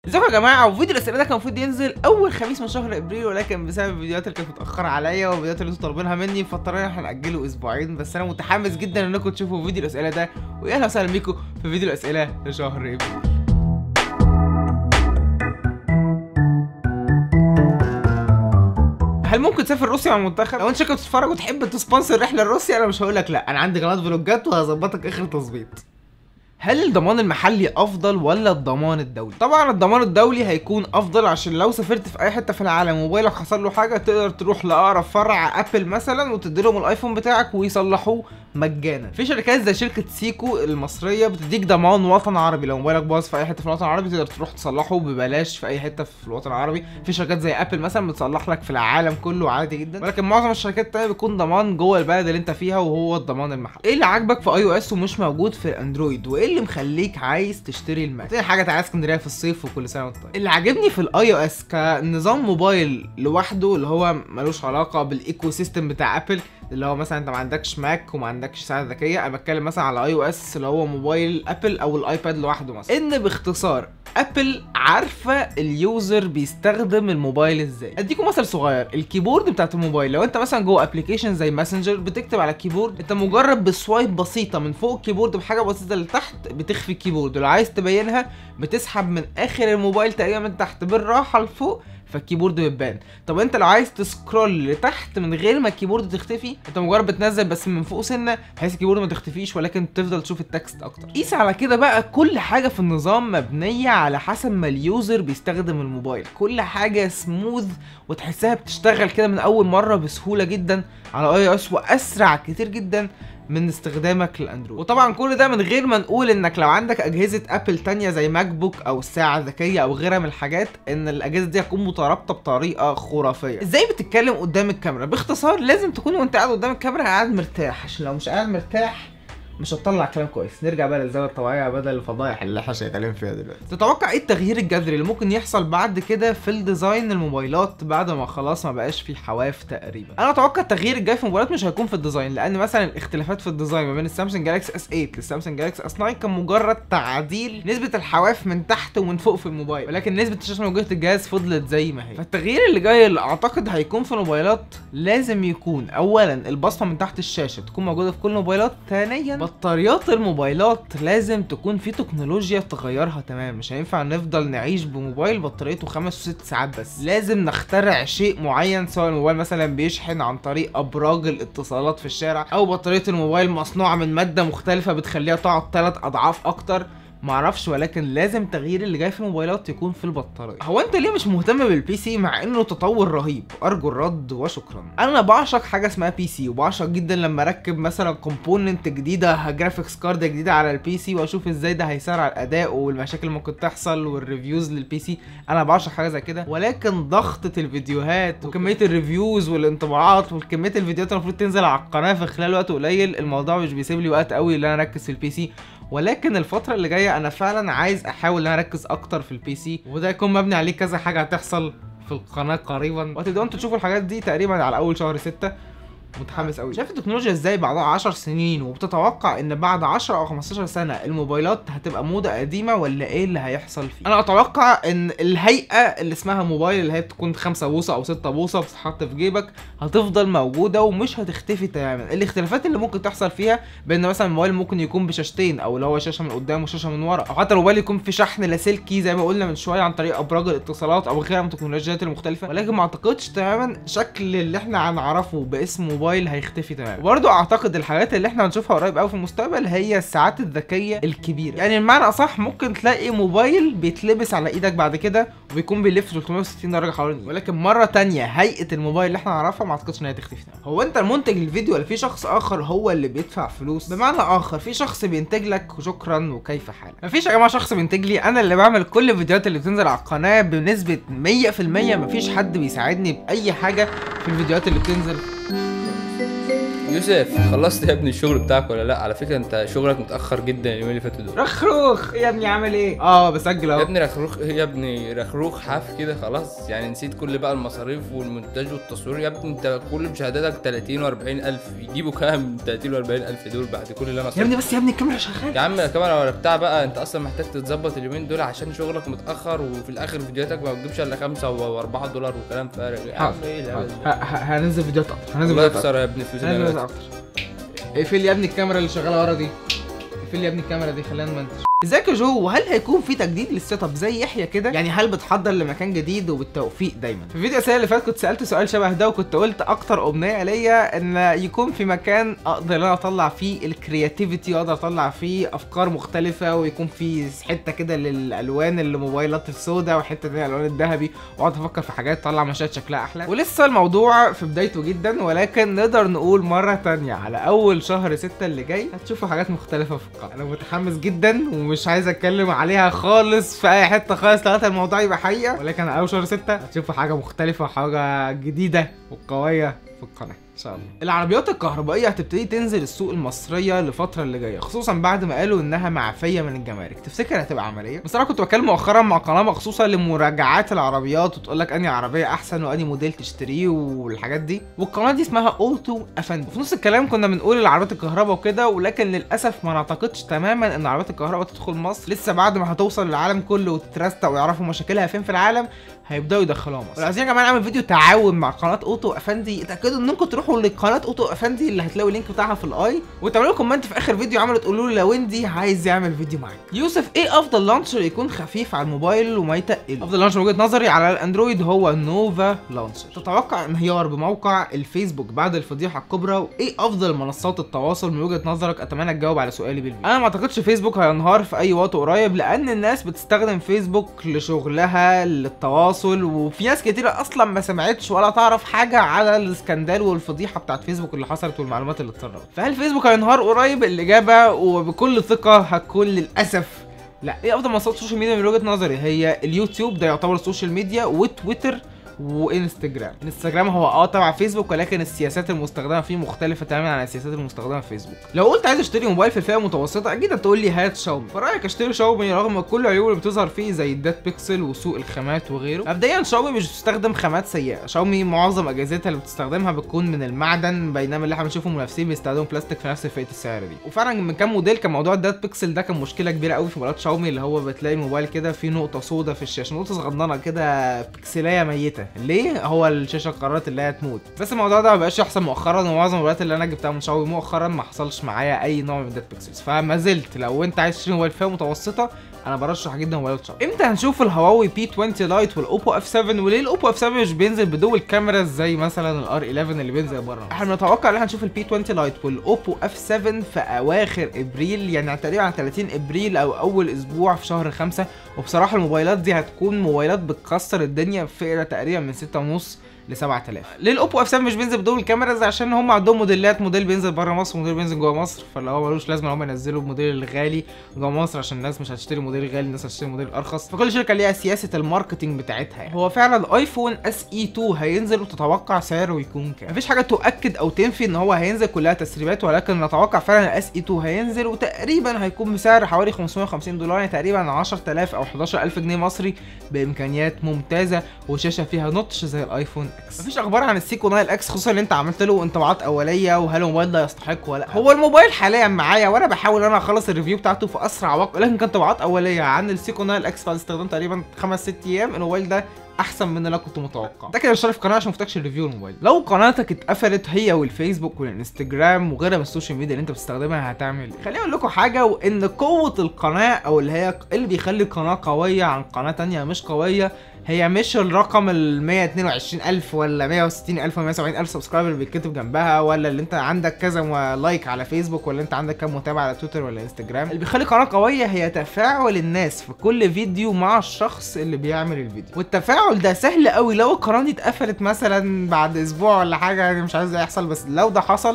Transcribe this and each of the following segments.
ازيكم يا جماعه وفيديو الاسئله ده كان المفروض ينزل اول خميس من شهر ابريل ولكن بسبب الفيديوهات اللي كانت متاخره عليا والفيديوهات اللي انتوا طالبينها مني فاضطرينا احنا ناجله اسبوعين بس انا متحمس جدا انكم تشوفوا فيديو الاسئله ده واهلا وسهلا بيكم في فيديو الاسئله لشهر ابريل هل ممكن تسافر روسيا مع المنتخب؟ لو انت شكلك بتتفرج وتحب تسبونسر رحله لروسيا انا مش هقول لك لا انا عندي قناه فلوجات وهظبطك اخر تظبيط هل الضمان المحلي افضل ولا الضمان الدولي طبعا الضمان الدولي هيكون افضل عشان لو سافرت في اي حته في العالم موبايلك حصل له حاجه تقدر تروح لاقرب فرع ابل مثلا وتدي لهم الايفون بتاعك ويصلحوه مجانا في شركات زي شركه سيكو المصريه بتديك ضمان وطن عربي لو موبايلك باظ في اي حته في الوطن العربي تقدر تروح تصلحه ببلاش في اي حته في الوطن العربي في شركات زي ابل مثلا بتصلح لك في العالم كله عادي جدا ولكن معظم الشركات التانية بيكون ضمان جوه البلد اللي انت فيها وهو الضمان المحلي ايه اللي عاجبك في اي او اس ومش موجود في الاندرويد وايه اللي مخليك عايز تشتري الماك تاني حاجه تعالى اسكندريه في الصيف وكل سنه وانت طيب اللي عاجبني في الاي او اس كنظام موبايل لوحده اللي هو ملوش علاقه بالايكو سيستم بتاع ابل اللي هو مثلا انت ما عندكش ماك وما عندكش ساعه ذكيه انا بتكلم مثلا على اي او اس اللي هو موبايل ابل او الايباد لوحده مثلا ان باختصار ابل عارفه اليوزر بيستخدم الموبايل ازاي اديكم مثل صغير الكيبورد بتاعت الموبايل لو انت مثلا جوه ابلكيشن زي ماسنجر بتكتب على الكيبورد انت مجرد بسوايب بسيطه من فوق الكيبورد بحاجه بسيطه لتحت بتخفي الكيبورد ولو عايز تبينها بتسحب من اخر الموبايل تقريبا من تحت بالراحه لفوق فالكيبورد بتبان طب انت لو عايز تسكرول لتحت من غير ما الكيبورد تختفي انت مجرد بتنزل بس من فوق سنه بحيث الكيبورد ما تختفيش ولكن تفضل تشوف التكست اكتر قيس على كده بقى كل حاجه في النظام مبنيه على حسب ما اليوزر بيستخدم الموبايل كل حاجه سموث وتحسها بتشتغل كده من اول مره بسهوله جدا على اي اس واسرع كتير جدا من استخدامك للاندرويد وطبعا كل ده من غير ما نقول انك لو عندك اجهزه ابل تانية زي ماك بوك او الساعه الذكيه او غيرها من الحاجات ان الاجهزه دي هتكون مترابطه بطريقه خرافيه ازاي بتتكلم قدام الكاميرا باختصار لازم تكون وانت قاعد قدام الكاميرا قاعد مرتاح عشان لو مش قاعد مرتاح مش هتطلع كلام كويس نرجع بقى للزاويه الطبيعيه بدل الفضايح اللي احنا شغالين فيها دلوقتي تتوقع ايه التغيير الجذري اللي ممكن يحصل بعد كده في الديزاين الموبايلات بعد ما خلاص ما بقاش فيه حواف تقريبا انا اتوقع التغيير الجاي في الموبايلات مش هيكون في الديزاين لان مثلا الاختلافات في الديزاين ما بين السامسونج جالاكسي اس 8 للسامسونج جالاكسي اس 9 كان مجرد تعديل نسبه الحواف من تحت ومن فوق في الموبايل ولكن نسبه الشاشه من جهه الجهاز فضلت زي ما هي فالتغيير اللي جاي اللي اعتقد هيكون في الموبايلات لازم يكون اولا البصمه من تحت الشاشه تكون موجوده في كل الموبايلات ثانيا بطاريات الموبايلات لازم تكون في تكنولوجيا تغيرها تمام مش هينفع نفضل نعيش بموبايل بطاريته خمس وست ساعات بس لازم نخترع شيء معين سواء الموبايل مثلا بيشحن عن طريق ابراج الاتصالات في الشارع او بطاريه الموبايل مصنوعه من ماده مختلفه بتخليها تقعد ثلاث اضعاف اكتر معرفش ولكن لازم تغيير اللي جاي في الموبايلات يكون في البطاريه هو انت ليه مش مهتم بالبي سي مع انه تطور رهيب ارجو الرد وشكرا انا بعشق حاجه اسمها بي سي وبعشق جدا لما اركب مثلا كومبوننت جديده جرافيكس كارد جديده على البي سي واشوف ازاي ده هيسرع الاداء والمشاكل اللي ممكن تحصل والريفيوز للبي سي انا بعشق حاجه زي كده ولكن ضغطه الفيديوهات وكميه الريفيوز والانطباعات وكميه الفيديوهات اللي المفروض تنزل على القناه في خلال وقت قليل الموضوع مش بيسيب لي وقت قوي ان انا اركز في البي سي ولكن الفترة اللي جاية أنا فعلا عايز أحاول إن أنا أركز أكتر في البي سي وده يكون مبني عليه كذا حاجة هتحصل في القناة قريبا وهتبدأوا أنتوا تشوفوا الحاجات دي تقريبا على أول شهر ستة متحمس قوي شايف التكنولوجيا ازاي بعدها 10 سنين وبتتوقع ان بعد 10 او 15 سنه الموبايلات هتبقى موضه قديمه ولا ايه اللي هيحصل فيه انا اتوقع ان الهيئه اللي اسمها موبايل اللي هي بتكون 5 بوصه او 6 بوصه بتتحط في جيبك هتفضل موجوده ومش هتختفي تماما الاختلافات اللي ممكن تحصل فيها بان مثلا الموبايل ممكن يكون بشاشتين او اللي هو شاشه من قدام وشاشه من ورا او حتى الموبايل يكون في شحن لاسلكي زي ما قلنا من شويه عن طريق ابراج الاتصالات او غيرها من التكنولوجيات المختلفه ولكن ما اعتقدش تماما شكل اللي احنا هنعرفه باسم موبايل هيختفي تماما وبرضه اعتقد الحاجات اللي احنا هنشوفها قريب قوي في المستقبل هي الساعات الذكيه الكبيره يعني المعنى اصح ممكن تلاقي موبايل بيتلبس على ايدك بعد كده وبيكون بيلف 360 درجه حوالين ولكن مره تانية هيئه الموبايل اللي احنا نعرفها ما اعتقدش ان هي تختفي تماما هو انت المنتج للفيديو ولا في شخص اخر هو اللي بيدفع فلوس بمعنى اخر في شخص بينتج لك وشكرا وكيف حالك مفيش يا جماعه شخص بينتج لي انا اللي بعمل كل الفيديوهات اللي بتنزل على القناه بنسبه 100% مفيش حد بيساعدني باي حاجه في الفيديوهات اللي بتنزل يوسف خلصت يا ابني الشغل بتاعك ولا لا على فكره انت شغلك متاخر جدا اليومين اللي فاتوا دول رخروخ يا ابني عامل ايه اه بسجل يا اهو ابني رخروخ يا ابني رخروخ حاف كده خلاص يعني نسيت كل بقى المصاريف والمونتاج والتصوير يا ابني انت كل مشاهداتك 30 و40 الف يجيبوا كام 30 و40 الف دول بعد كل اللي انا يا ابني صرفته بس يا ابني الكاميرا شغاله يا عم الكاميرا ولا بتاع بقى انت اصلا محتاج تتظبط اليومين دول عشان شغلك متاخر وفي الاخر فيديوهاتك ما بتجيبش الا 5 و4 دولار وكلام فارغ يا عم حاضر ايه الهبل حاضر. ده؟ ه- ه- هننزل فيديوهات اكتر هننزل الله فيديوهات اكتر يخسر يا ابني فلوس هننزل اللي فيديوهات اكتر اقفل يا ابني الكاميرا اللي شغاله ورا دي اقفل يا ابني الكاميرا دي خلينا نمنتج ازيك يا جو وهل هيكون في تجديد للسيت اب زي يحيى كده يعني هل بتحضر لمكان جديد وبالتوفيق دايما في فيديو السنه اللي فات كنت سالت سؤال شبه ده وكنت قلت اكتر امنيه ليا ان يكون في مكان اقدر ان انا اطلع فيه الكرياتيفيتي واقدر اطلع فيه افكار مختلفه ويكون في حته كده للالوان الموبايلات السوداء وحته تانية الالوان الذهبي واقعد افكر في حاجات تطلع مشاهد شكلها احلى ولسه الموضوع في بدايته جدا ولكن نقدر نقول مره تانية على اول شهر ستة اللي جاي هتشوفوا حاجات مختلفه في القناه انا متحمس جدا ومش عايز اتكلم عليها خالص في اي حته خالص لغايه الموضوع يبقى حقيقه ولكن على اول شهر ستة هتشوفوا حاجه مختلفه وحاجه جديده وقويه في القناه ان شاء الله العربيات الكهربائيه هتبتدي تنزل السوق المصريه لفتره اللي جايه خصوصا بعد ما قالوا انها معفيه من الجمارك تفتكر هتبقى عمليه بصراحه كنت بتكلم مؤخرا مع قناه مخصوصه لمراجعات العربيات وتقول لك انهي عربيه احسن وانهي موديل تشتريه والحاجات دي والقناه دي اسمها اوتو افندي في نص الكلام كنا بنقول العربيات الكهرباء وكده ولكن للاسف ما نعتقدش تماما ان عربيات الكهرباء تدخل مصر لسه بعد ما هتوصل للعالم كله وتترستق ويعرفوا مشاكلها فين في العالم هيبداوا يدخلوها مصر عايزين يا جماعه نعمل فيديو تعاون مع قناه اوتو افندي اتاكدوا انكم تروحوا لقناه اوتو افندي اللي هتلاقوا اللينك بتاعها في الاي وتعملوا كومنت في اخر فيديو عملوا تقولوا لي لو اندي عايز يعمل فيديو معاك يوسف ايه افضل لانشر يكون خفيف على الموبايل وما يتقل افضل لانشر من وجهه نظري على الاندرويد هو نوفا لانشر تتوقع انهيار بموقع الفيسبوك بعد الفضيحه الكبرى وايه افضل منصات التواصل من وجهه نظرك اتمنى تجاوب على سؤالي بالفيديو انا ما اعتقدش فيسبوك هينهار في اي وقت قريب لان الناس بتستخدم فيسبوك لشغلها للتواصل وفي ناس كتيرة اصلا ما سمعتش ولا تعرف حاجه على السكندال والفضيحه بتاعت فيسبوك اللي حصلت والمعلومات اللي اتسربت فهل فيسبوك هينهار قريب الاجابه وبكل ثقه هتكون للاسف لا ايه افضل منصات السوشيال ميديا من وجهه نظري هي اليوتيوب ده يعتبر السوشيال ميديا وتويتر وانستجرام انستجرام هو اه تبع فيسبوك ولكن السياسات المستخدمه فيه مختلفه تماما عن السياسات المستخدمه في فيسبوك لو قلت عايز اشتري موبايل في الفئه المتوسطه اكيد هتقول لي هات شاومي فرايك اشتري شاومي رغم كل العيوب اللي بتظهر فيه زي الدات بيكسل وسوء الخامات وغيره مبدئيا شاومي مش بتستخدم خامات سيئه شاومي معظم اجهزتها اللي بتستخدمها بتكون من المعدن بينما اللي احنا بنشوفه منافسين بيستخدموا بلاستيك في نفس فئه السعر دي وفعلا من كام موديل كان موضوع الدات بيكسل ده كان مشكله كبيره قوي في موبايلات شاومي اللي هو بتلاقي الموبايل كده فيه نقطه سوداء في الشاشه نقطه صغننه كده بكسلايه ميته ليه هو الشاشه قررت اللي هي تموت بس الموضوع ده مبقاش يحصل مؤخرا ومعظم الموبايلات اللي انا جبتها من شاومي مؤخرا ما حصلش معايا اي نوع من دات بيكسلز فما زلت لو انت عايز تشتري موبايل فئه متوسطه انا برشح جدا موبايلات شاومي امتى هنشوف الهواوي بي 20 لايت والاوبو اف 7 وليه الاوبو اف 7 مش بينزل بدول كاميرا زي مثلا الار 11 اللي بينزل بره احنا بنتوقع ان احنا هنشوف البي 20 لايت والاوبو اف 7 في اواخر ابريل يعني تقريبا على 30 ابريل او اول اسبوع في شهر 5 وبصراحه الموبايلات دي هتكون موبايلات بتكسر الدنيا في فئه تقريبا من 6.5 ل 7000 ليه الاوبو اف 7 مش بينزل بدول الكاميرز عشان هم عندهم موديلات موديل بينزل بره مصر وموديل بينزل جوه مصر فاللي هو ملوش لازمه ان هم ينزلوا الموديل الغالي جوه مصر عشان الناس مش هتشتري موديل غالي الناس هتشتري موديل ارخص فكل شركه ليها سياسه الماركتنج بتاعتها يعني. هو فعلا ايفون اس اي 2 هينزل وتتوقع سعره يكون كام مفيش حاجه تؤكد او تنفي ان هو هينزل كلها تسريبات ولكن نتوقع فعلا الاس اي 2 هينزل وتقريبا هيكون بسعر حوالي 550 دولار يعني تقريبا 10000 او 11000 جنيه مصري بامكانيات ممتازه وشاشه فيها نوتش زي الايفون اكس مفيش اخبار عن السيكو نايل اكس خصوصا ان انت عملت له انطباعات اوليه وهل الموبايل ده يستحق ولا لا هو الموبايل حاليا معايا وانا بحاول ان انا اخلص الريفيو بتاعته في اسرع وقت ولكن كانت انطباعات اوليه عن السيكو نايل اكس بعد استخدام تقريبا خمس ست ايام الموبايل ده احسن من اللي انا كنت متوقع ده كده اشترك في القناه عشان مفتكش الريفيو الموبايل لو قناتك اتقفلت هي والفيسبوك والانستجرام وغيرها من السوشيال ميديا اللي انت بتستخدمها هتعمل ايه خليني اقول لكم حاجه وان قوه القناه او اللي هي اللي بيخلي القناه قويه عن قناه تانية مش قويه هي مش الرقم ال 122000 ولا 160000 ولا 170000 سبسكرايبر اللي بيتكتب جنبها ولا اللي انت عندك كذا م- لايك على فيسبوك ولا انت عندك كام متابع على تويتر ولا انستجرام اللي بيخلي قناه قويه هي تفاعل الناس في كل فيديو مع الشخص اللي بيعمل الفيديو والتفاعل ده سهل قوي لو القناه دي اتقفلت مثلا بعد اسبوع ولا حاجه يعني مش عايز ده يحصل بس لو ده حصل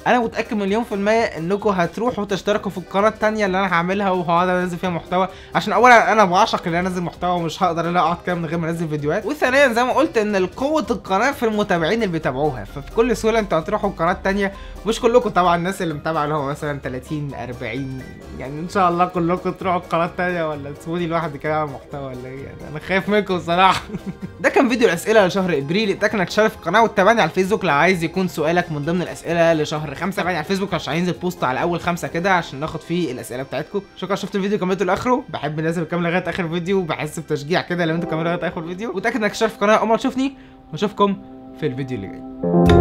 انا متاكد مليون في الميه انكم هتروحوا تشتركوا في القناه التانية اللي انا هعملها وهقعد انزل فيها محتوى عشان اولا انا بعشق ان انا انزل محتوى ومش هقدر ان انا اقعد كده من غير ما انزل فيديوهات وثانيا زي ما قلت ان قوه القناه في المتابعين اللي بيتابعوها فبكل سهوله انتوا هتروحوا القناه التانية مش كلكم طبعا الناس اللي متابعه اللي هو مثلا 30 40 يعني ان شاء الله كلكم تروحوا القناه التانية ولا تسيبوني لوحدي كده على محتوى ولا ايه يعني انا خايف منكم الصراحه ده كان فيديو الاسئله لشهر ابريل اتاكد انك تشترك في القناه وتتابعني على الفيسبوك لو عايز يكون سؤالك من ضمن الاسئله لشهر خمسة تابعني على الفيسبوك عشان هينزل بوست على اول خمسة كده عشان ناخد فيه الاسئله بتاعتكم شكرا شفت الفيديو كملته لاخره بحب الناس اللي بتكمل لغايه اخر فيديو وبحس بتشجيع كده لو انتوا كملوا لغايه اخر فيديو وتاكد انك تشترك في القناه اول ما تشوفني واشوفكم في الفيديو اللي جاي